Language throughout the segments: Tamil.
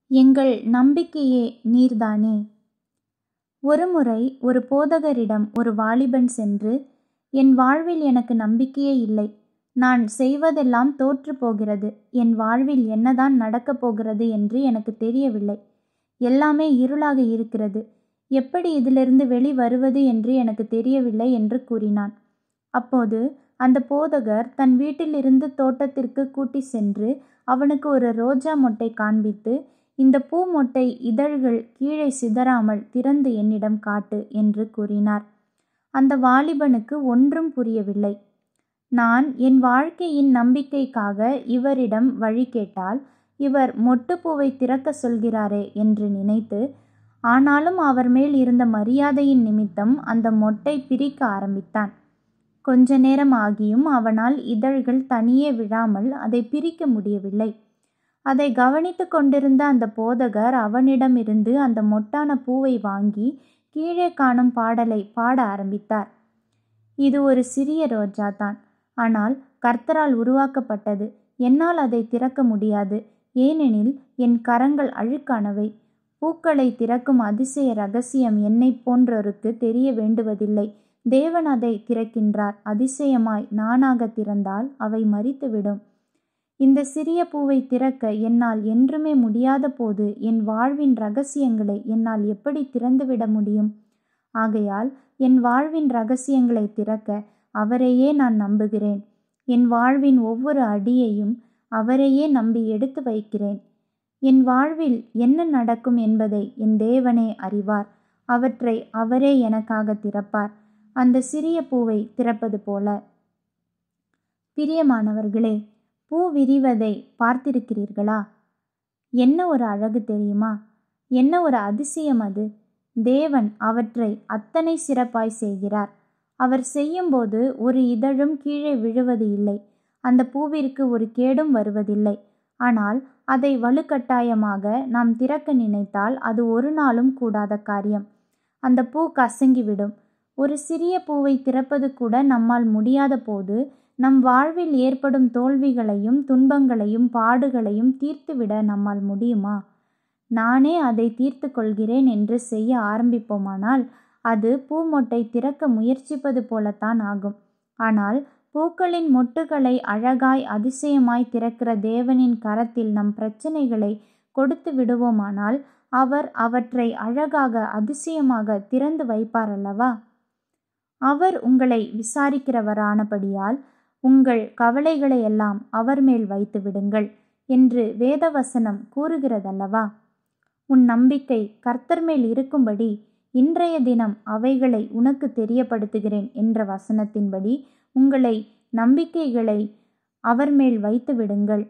எங்கள் நம்பிக்கையே நீர்தானே ஒருமுறை ஒரு போதகரிடம் ஒரு வாலிபன் சென்று என் வாழ்வில் எனக்கு நம்பிக்கையே இல்லை நான் செய்வதெல்லாம் தோற்று போகிறது என் வாழ்வில் என்னதான் நடக்கப் போகிறது என்று எனக்கு தெரியவில்லை எல்லாமே இருளாக இருக்கிறது எப்படி இதிலிருந்து வெளி வருவது என்று எனக்கு தெரியவில்லை என்று கூறினான் அப்போது அந்த போதகர் தன் வீட்டிலிருந்து தோட்டத்திற்கு கூட்டி சென்று அவனுக்கு ஒரு ரோஜா மொட்டை காண்பித்து இந்த பூ மொட்டை இதழ்கள் கீழே சிதறாமல் திறந்து என்னிடம் காட்டு என்று கூறினார் அந்த வாலிபனுக்கு ஒன்றும் புரியவில்லை நான் என் வாழ்க்கையின் நம்பிக்கைக்காக இவரிடம் வழி கேட்டால் இவர் மொட்டுப்பூவை திறக்க சொல்கிறாரே என்று நினைத்து ஆனாலும் அவர் மேல் இருந்த மரியாதையின் நிமித்தம் அந்த மொட்டை பிரிக்க ஆரம்பித்தான் கொஞ்ச நேரம் ஆகியும் அவனால் இதழ்கள் தனியே விழாமல் அதை பிரிக்க முடியவில்லை அதை கவனித்து கொண்டிருந்த அந்த போதகர் அவனிடமிருந்து அந்த மொட்டான பூவை வாங்கி கீழே காணும் பாடலை பாட ஆரம்பித்தார் இது ஒரு சிறிய ரோஜா தான் ஆனால் கர்த்தரால் உருவாக்கப்பட்டது என்னால் அதை திறக்க முடியாது ஏனெனில் என் கரங்கள் அழுக்கானவை பூக்களை திறக்கும் அதிசய ரகசியம் என்னை போன்றோருக்கு தெரிய வேண்டுவதில்லை தேவன் அதை திறக்கின்றார் அதிசயமாய் நானாக திறந்தால் அவை மறித்துவிடும் இந்த சிறிய பூவை திறக்க என்னால் என்றுமே முடியாத போது என் வாழ்வின் ரகசியங்களை என்னால் எப்படி திறந்துவிட முடியும் ஆகையால் என் வாழ்வின் ரகசியங்களை திறக்க அவரையே நான் நம்புகிறேன் என் வாழ்வின் ஒவ்வொரு அடியையும் அவரையே நம்பி எடுத்து வைக்கிறேன் என் வாழ்வில் என்ன நடக்கும் என்பதை என் தேவனே அறிவார் அவற்றை அவரே எனக்காக திறப்பார் அந்த சிறிய பூவை திறப்பது போல பிரியமானவர்களே பூ விரிவதை பார்த்திருக்கிறீர்களா என்ன ஒரு அழகு தெரியுமா என்ன ஒரு அதிசயம் அது தேவன் அவற்றை அத்தனை சிறப்பாய் செய்கிறார் அவர் செய்யும்போது ஒரு இதழும் கீழே விழுவது இல்லை அந்த பூவிற்கு ஒரு கேடும் வருவதில்லை ஆனால் அதை வலுக்கட்டாயமாக நாம் திறக்க நினைத்தால் அது ஒரு நாளும் கூடாத காரியம் அந்த பூ கசங்கிவிடும் ஒரு சிறிய பூவை திறப்பது கூட நம்மால் முடியாத போது நம் வாழ்வில் ஏற்படும் தோல்விகளையும் துன்பங்களையும் பாடுகளையும் தீர்த்துவிட நம்மால் முடியுமா நானே அதை தீர்த்து கொள்கிறேன் என்று செய்ய ஆரம்பிப்போமானால் அது பூமொட்டை திறக்க முயற்சிப்பது போலத்தான் ஆகும் ஆனால் பூக்களின் மொட்டுகளை அழகாய் அதிசயமாய் திறக்கிற தேவனின் கரத்தில் நம் பிரச்சனைகளை கொடுத்து விடுவோமானால் அவர் அவற்றை அழகாக அதிசயமாக திறந்து வைப்பார் அல்லவா அவர் உங்களை விசாரிக்கிறவரானபடியால் உங்கள் கவலைகளை எல்லாம் அவர் மேல் வைத்து விடுங்கள் என்று வேதவசனம் கூறுகிறதல்லவா உன் நம்பிக்கை கர்த்தர் மேல் இருக்கும்படி இன்றைய தினம் அவைகளை உனக்கு தெரியப்படுத்துகிறேன் என்ற வசனத்தின்படி உங்களை நம்பிக்கைகளை அவர் மேல் வைத்து விடுங்கள்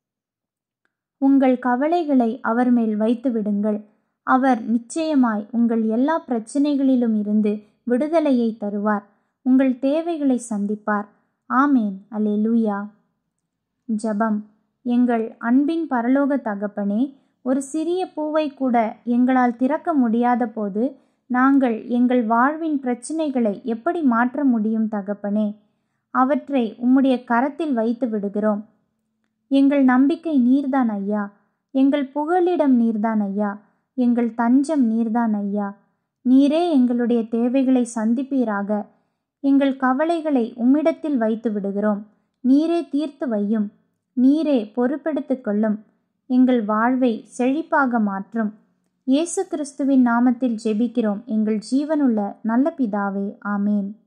உங்கள் கவலைகளை அவர் மேல் வைத்து விடுங்கள் அவர் நிச்சயமாய் உங்கள் எல்லா பிரச்சனைகளிலும் இருந்து விடுதலையை தருவார் உங்கள் தேவைகளை சந்திப்பார் ஆமேன் அல்லேலூயா ஜபம் எங்கள் அன்பின் பரலோக தகப்பனே ஒரு சிறிய பூவை கூட எங்களால் திறக்க முடியாத போது நாங்கள் எங்கள் வாழ்வின் பிரச்சனைகளை எப்படி மாற்ற முடியும் தகப்பனே அவற்றை உம்முடைய கரத்தில் வைத்து விடுகிறோம் எங்கள் நம்பிக்கை நீர்தான் ஐயா எங்கள் புகலிடம் நீர்தான் ஐயா எங்கள் தஞ்சம் நீர்தான் ஐயா நீரே எங்களுடைய தேவைகளை சந்திப்பீராக எங்கள் கவலைகளை உம்மிடத்தில் வைத்து விடுகிறோம் நீரே தீர்த்து வையும் நீரே பொறுப்பெடுத்துக் கொள்ளும் எங்கள் வாழ்வை செழிப்பாக மாற்றும் இயேசு கிறிஸ்துவின் நாமத்தில் ஜெபிக்கிறோம் எங்கள் ஜீவனுள்ள நல்ல பிதாவே ஆமேன்